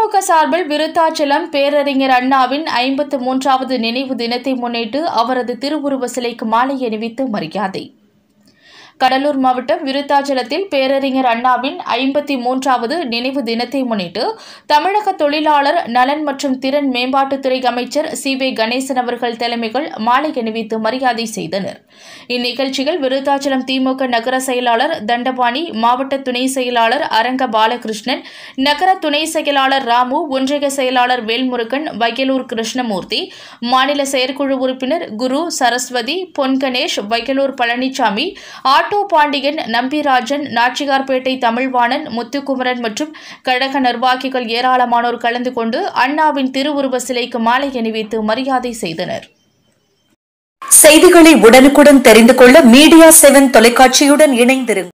திமுக சார்பில் விருத்தாச்சலம் பேரறிஞர் அண்ணாவின் ஐம்பத்து மூன்றாவது நினைவு தினத்தை முன்னிட்டு அவரது திருவுருவ சிலைக்கு மாலை அணிவித்து மரியாதை கடலூர் மாவட்டம் விருத்தாச்சலத்தில் பேரறிஞர் அண்ணாவின் ஐம்பத்தி மூன்றாவது நினைவு தினத்தை முன்னிட்டு தமிழக தொழிலாளர் நலன் மற்றும் திறன் மேம்பாட்டுத்துறை அமைச்சர் சி வே கணேசன் அவர்கள் தலைமைகள் மாலை அணிவித்து மரியாதை செய்தனர் இந்நிகழ்ச்சியில் விருத்தாச்சலம் திமுக நகர செயலாளர் தண்டபாணி மாவட்ட துணை செயலாளர் அரங்க பாலகிருஷ்ணன் நகர துணை செயலாளர் ராமு ஒன்றிய செயலாளர் வேல்முருகன் வயலூர் கிருஷ்ணமூர்த்தி மாநில செயற்குழு உறுப்பினர் குரு சரஸ்வதி பொன் கணேஷ் வயலூர் பழனிசாமி ஆட்டோ பாண்டியன் நம்பிராஜன் நாச்சியார்பேட்டை தமிழ்வாணன் முத்துக்குமரன் மற்றும் கழக நிர்வாகிகள் ஏராளமானோர் கலந்து கொண்டு அண்ணாவின் திருவுருவ சிலைக்கு மாலை அணிவித்து மரியாதை செய்தனர் செய்திகளை உடனுக்குடன் தெரிந்து கொள்ள மீடியா செவன் தொலைக்காட்சியுடன் இணைந்திருங்கள்